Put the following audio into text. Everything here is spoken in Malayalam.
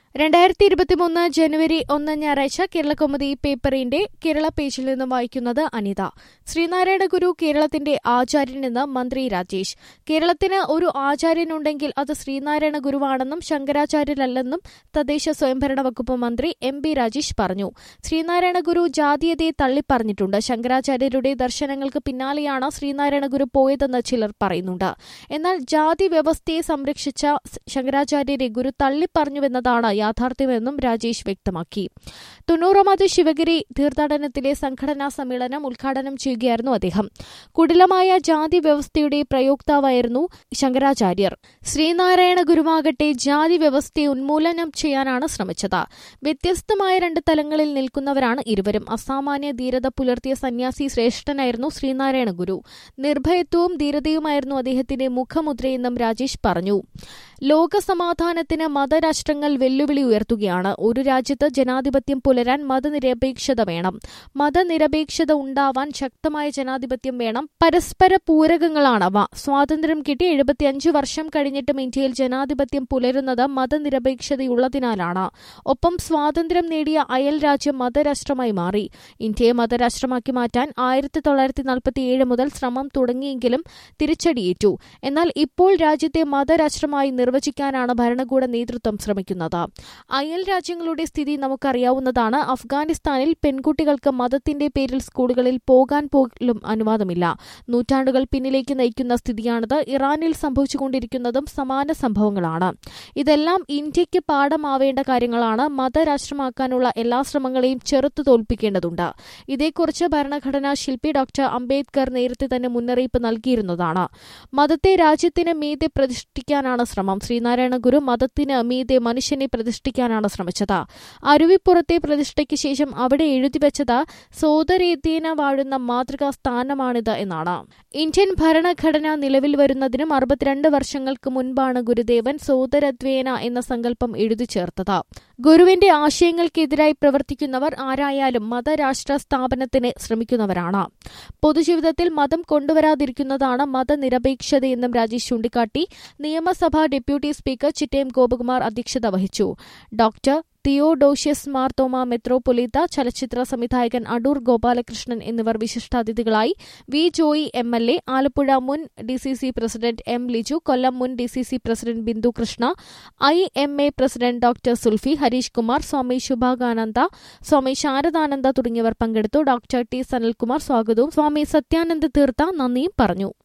രണ്ടായിരത്തി ഇരുപത്തിമൂന്ന് ജനുവരി ഒന്ന് ഞായറാഴ്ച കേരളകൗമുദി പേപ്പറിന്റെ കേരള പേജിൽ നിന്ന് വായിക്കുന്നത് അനിത ശ്രീനാരായണ ഗുരു കേരളത്തിന്റെ ആചാര്യനെന്ന് മന്ത്രി രാജേഷ് കേരളത്തിന് ഒരു ആചാര്യനുണ്ടെങ്കിൽ അത് ശ്രീനാരായണ ഗുരുവാണെന്നും ശങ്കരാചാര്യരല്ലെന്നും തദ്ദേശ സ്വയംഭരണ വകുപ്പ് മന്ത്രി എം ബി രാജേഷ് പറഞ്ഞു ശ്രീനാരായണ ഗുരു ജാതീയതയെ തള്ളിപ്പറഞ്ഞിട്ടുണ്ട് ശങ്കരാചാര്യരുടെ ദർശനങ്ങൾക്ക് പിന്നാലെയാണ് ശ്രീനാരായണ ഗുരു പോയതെന്ന് ചിലർ പറയുന്നുണ്ട് എന്നാൽ ജാതി വ്യവസ്ഥയെ സംരക്ഷിച്ച ശങ്കരാചാര്യരെ ഗുരു തള്ളിപ്പറഞ്ഞുവെന്നതാണ് യാഥാർത്ഥ്യമെന്നും രാജേഷ് വ്യക്തമാക്കി തൊണ്ണൂറാമത് ശിവഗിരി തീർത്ഥാടനത്തിലെ സംഘടനാ സമ്മേളനം ഉദ്ഘാടനം ചെയ്യുകയായിരുന്നു അദ്ദേഹം കുടിലമായ ജാതി വ്യവസ്ഥയുടെ പ്രയോക്താവായിരുന്നു ശങ്കരാചാര്യർ ശ്രീനാരായണ ഗുരുവാകട്ടെ ജാതി വ്യവസ്ഥയെ ഉന്മൂലനം ചെയ്യാനാണ് ശ്രമിച്ചത് വ്യത്യസ്തമായ രണ്ട് തലങ്ങളിൽ നിൽക്കുന്നവരാണ് ഇരുവരും അസാമാന്യ ധീരത പുലർത്തിയ സന്യാസി ശ്രേഷ്ഠനായിരുന്നു ശ്രീനാരായണ ഗുരു നിർഭയത്വവും ധീരതയുമായിരുന്നു അദ്ദേഹത്തിന്റെ മുഖമുദ്രയെന്നും രാജേഷ് പറഞ്ഞു ലോകസമാധാനത്തിന് മതരാഷ്ട്രങ്ങൾ വെല്ലുവിളി ഉയർത്തുകയാണ് ഒരു രാജ്യത്ത് ജനാധിപത്യം പുലരാൻ മതനിരപേക്ഷത വേണം മതനിരപേക്ഷത ഉണ്ടാവാൻ ശക്തമായ ജനാധിപത്യം വേണം പരസ്പര പൂരകങ്ങളാണവ സ്വാതന്ത്ര്യം കിട്ടി എഴുപത്തിയഞ്ച് വർഷം കഴിഞ്ഞിട്ടും ഇന്ത്യയിൽ ജനാധിപത്യം പുലരുന്നത് മതനിരപേക്ഷതയുള്ളതിനാലാണ് ഒപ്പം സ്വാതന്ത്ര്യം നേടിയ അയൽ രാജ്യം മതരാഷ്ട്രമായി മാറി ഇന്ത്യയെ മതരാഷ്ട്രമാക്കി മാറ്റാൻ ആയിരത്തി തൊള്ളായിരത്തി നാൽപ്പത്തിയേഴ് മുതൽ ശ്രമം തുടങ്ങിയെങ്കിലും തിരിച്ചടിയേറ്റു എന്നാൽ ഇപ്പോൾ രാജ്യത്തെ മതരാഷ്ട്രമായി നിർവചിക്കാനാണ് ഭരണകൂട നേതൃത്വം ശ്രമിക്കുന്നത് അയൽ രാജ്യങ്ങളുടെ സ്ഥിതി നമുക്കറിയാവുന്നതാണ് അഫ്ഗാനിസ്ഥാനിൽ പെൺകുട്ടികൾക്ക് മതത്തിന്റെ പേരിൽ സ്കൂളുകളിൽ പോകാൻ പോലും അനുവാദമില്ല നൂറ്റാണ്ടുകൾ പിന്നിലേക്ക് നയിക്കുന്ന സ്ഥിതിയാണിത് ഇറാനിൽ സംഭവിച്ചുകൊണ്ടിരിക്കുന്നതും സമാന സംഭവങ്ങളാണ് ഇതെല്ലാം ഇന്ത്യയ്ക്ക് പാഠമാവേണ്ട കാര്യങ്ങളാണ് മതരാഷ്ട്രമാക്കാനുള്ള എല്ലാ ശ്രമങ്ങളെയും ചെറുത്തു തോൽപ്പിക്കേണ്ടതുണ്ട് ഇതേക്കുറിച്ച് ഭരണഘടനാ ശില്പി ഡോക്ടർ അംബേദ്കർ നേരത്തെ തന്നെ മുന്നറിയിപ്പ് നൽകിയിരുന്നതാണ് മതത്തെ രാജ്യത്തിന് മീതെ പ്രതിഷ്ഠിക്കാനാണ് ശ്രമം ശ്രീനാരായണ ഗുരു മതത്തിന് മീതെ മനുഷ്യനെ പ്രതിഷ്ഠിക്കാനാണ് ശ്രമിച്ചത് അരുവിപ്പുറത്തെ പ്രതിഷ്ഠയ്ക്ക് ശേഷം അവിടെ എഴുതിവെച്ചത് സോദരേത്യേന വാഴുന്ന മാതൃകാ സ്ഥാനമാണിത് എന്നാണ് ഇന്ത്യൻ ഭരണഘടന നിലവിൽ വരുന്നതിനും അറുപത്തിരണ്ട് വർഷങ്ങൾക്ക് മുൻപാണ് ഗുരുദേവൻ സോദരദ്വേന എന്ന സങ്കല്പം എഴുതി ചേർത്തത് ഗുരുവിന്റെ ആശയങ്ങൾക്കെതിരായി പ്രവർത്തിക്കുന്നവർ ആരായാലും മതരാഷ്ട്ര സ്ഥാപനത്തിന് ശ്രമിക്കുന്നവരാണ് പൊതുജീവിതത്തിൽ മതം കൊണ്ടുവരാതിരിക്കുന്നതാണ് മതനിരപേക്ഷതയെന്നും രാജേഷ് ചൂണ്ടിക്കാട്ടി നിയമസഭാ ഡെപ്യൂട്ടി സ്പീക്കർ ചിറ്റയം ഗോപകുമാർ അധ്യക്ഷത വഹിച്ചു ഡോക്ടർ തിയോഡോഷ്യസ് മാർത്തോമ മെത്രോപൊലീത്ത ചലച്ചിത്ര സംവിധായകൻ അടൂർ ഗോപാലകൃഷ്ണൻ എന്നിവർ വിശിഷ്ടാതിഥികളായി V Joy M L A Alappuzha മുൻ D C C president M Liju Kollam മുൻ D C C president Bindu Krishna I M A president doctor Sulfi Harish Kumar Swami Shubhakananda Swami Saradananda തുടങ്ങിയവർ പങ്കെടുത്തു ഡോക്ടർ ടി സനൽകുമാർ സ്വാഗതവും സ്വാമി സത്യാനന്ദ തീർത്ഥ നന്ദിയും പറഞ്ഞു